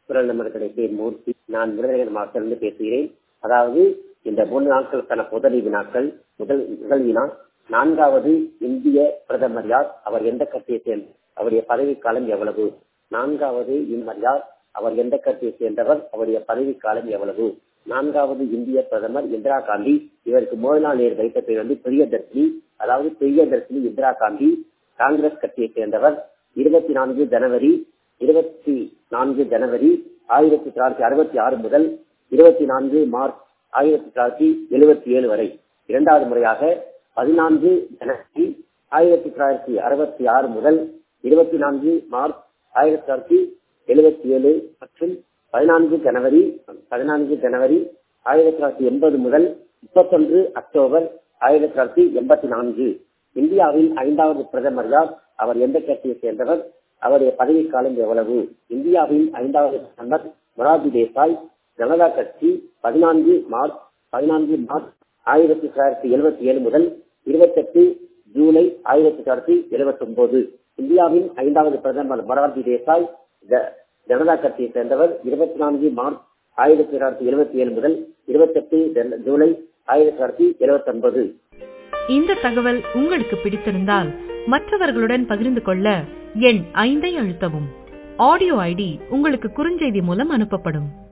குரல் நம்பர்களுடைய பேர் மூர்த்தி நான் விருதுநகர் மாவட்டத்திலிருந்து பேசுகிறேன் அதாவது இந்த மூன்று நாட்களுக்கான புதலி வினாக்கள் முதல் முதல் வினா நான்காவது இந்திய பிரதமர் யார் அவர் எந்த கட்சியை சேர்ந்த அவருடைய பதவிக்காலம் எவ்வளவு நான்காவது இம்மர் யார் அவர் எந்த கட்சியை சேர்ந்தவர் அவருடைய பதவிக்காலம் எவ்வளவு நான்காவது இந்திய பிரதமர் இந்திரா காந்தி இவருக்கு மோதிலால் நேரு வைத்த பெயர் வந்து பிரியதர்ஷினி அதாவது பிரியதர்ஷினி இந்திரா காந்தி காங்கிரஸ் கட்சியை சேர்ந்தவர் இருபத்தி நான்கு ஜனவரி இருபத்தி நான்கு ஜனவரி ஆயிரத்தி தொள்ளாயிரத்தி அறுபத்தி ஆறு முதல் இருபத்தி நான்கு மார்ச் ஆயிரத்தி தொள்ளாயிரத்தி எழுபத்தி ஏழு வரை இரண்டாவது முறையாக பதினான்கு ஜனவரி ஆயிரத்தி தொள்ளாயிரத்தி அறுபத்தி ஆறு முதல் இருபத்தி நான்கு மார்ச் ஆயிரத்தி தொள்ளாயிரத்தி எழுபத்தி ஏழு மற்றும் பதினான்கு ஜனவரி பதினான்கு ஜனவரி ஆயிரத்தி தொள்ளாயிரத்தி எண்பது முதல் முப்பத்தொன்று அக்டோபர் ஆயிரத்தி தொள்ளாயிரத்தி எண்பத்தி நான்கு இந்தியாவின் ஐந்தாவது பிரதமர் யார் அவர் எந்த கட்சியை சேர்ந்தவர் அவருடைய பதவிக்காலம் எவ்வளவு இந்தியாவின் ஐந்தாவது பிரதமர் மொரார்ஜி தேசாய் ஜனதா கட்சி பதினான்கு மார்ச் பதினான்கு மார்ச் ஆயிரத்தி தொள்ளாயிரத்தி எழுபத்தி ஏழு முதல் இருபத்தெட்டு ஜூலை ஆயிரத்தி தொள்ளாயிரத்தி எழுபத்தி ஒன்பது இந்தியாவின் ஐந்தாவது பிரதமர் மொரார்ஜி தேசாய் ஜனதா கட்சியை சேர்ந்தவர் இருபத்தி நான்கு மார்ச் ஆயிரத்தி தொள்ளாயிரத்தி எழுபத்தி ஏழு முதல் இருபத்தெட்டு ஜூலை ஆயிரத்தி தொள்ளாயிரத்தி எழுபத்தி ஒன்பது இந்த தகவல் உங்களுக்கு பிடித்திருந்தால் மற்றவர்களுடன் பகிர்ந்து கொள்ள எண் ஐந்தை அழுத்தவும் ஆடியோ ஐடி உங்களுக்கு குறுஞ்செய்தி மூலம் அனுப்பப்படும்